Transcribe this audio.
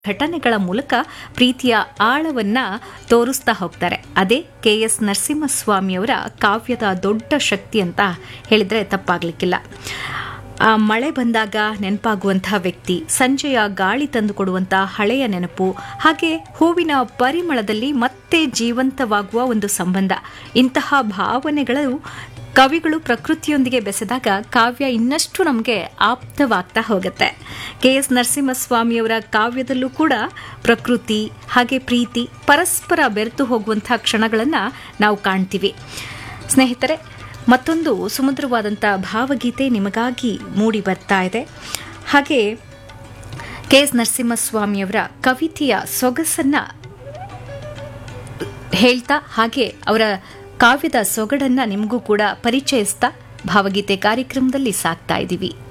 ಘಟನೆಗಳ ಮೂಲಕ ಪ್ರೀತಿಯ ಆಳವನ್ನ ತೋರಿಸ್ತಾ ಹೋಗ್ತಾರೆ ಅದೇ ಕೆ ಎಸ್ ನರಸಿಂಹಸ್ವಾಮಿಯವರ ಕಾವ್ಯದ ದೊಡ್ಡ ಶಕ್ತಿ ಅಂತ ಹೇಳಿದ್ರೆ ತಪ್ಪಾಗ್ಲಿಕ್ಕಿಲ್ಲ ಆ ಮಳೆ ಬಂದಾಗ ನೆನಪಾಗುವಂತಹ ವ್ಯಕ್ತಿ ಸಂಜೆಯ ಗಾಳಿ ತಂದುಕೊಡುವಂಥ ಹಳೆಯ ನೆನಪು ಹಾಗೆ ಹೂವಿನ ಪರಿಮಳದಲ್ಲಿ ಮತ್ತೆ ಜೀವಂತವಾಗುವ ಒಂದು ಸಂಬಂಧ ಇಂತಹ ಭಾವನೆಗಳು ಕವಿಗಳು ಪ್ರಕೃತಿಯೊಂದಿಗೆ ಬೆಸೆದಾಗ ಕಾವ್ಯ ಇನ್ನಷ್ಟು ನಮಗೆ ಆಪ್ತವಾಗ್ತಾ ಹೋಗುತ್ತೆ ಕೆ ಎಸ್ ನರಸಿಂಹಸ್ವಾಮಿಯವರ ಕಾವ್ಯದಲ್ಲೂ ಕೂಡ ಪ್ರಕೃತಿ ಹಾಗೆ ಪ್ರೀತಿ ಪರಸ್ಪರ ಬೆರೆತು ಹೋಗುವಂತಹ ಕ್ಷಣಗಳನ್ನು ನಾವು ಕಾಣ್ತೀವಿ ಸ್ನೇಹಿತರೆ ಮತ್ತೊಂದು ಸುಮಧುರವಾದಂಥ ಭಾವಗೀತೆ ನಿಮಗಾಗಿ ಮೂಡಿ ಬರ್ತಾ ಇದೆ ಹಾಗೆ ಕೆ ಎಸ್ ನರಸಿಂಹಸ್ವಾಮಿಯವರ ಕವಿತೆಯ ಸೊಗಸನ್ನ ಹೇಳ್ತಾ ಹಾಗೆ ಅವರ ಕಾವ್ಯದ ಸೊಗಡನ್ನ ನಿಮಗೂ ಕೂಡ ಪರಿಚಯಿಸ್ತಾ ಭಾವಗೀತೆ ಕಾರ್ಯಕ್ರಮದಲ್ಲಿ ಸಾಕ್ತಾ ಇದ್ದೀವಿ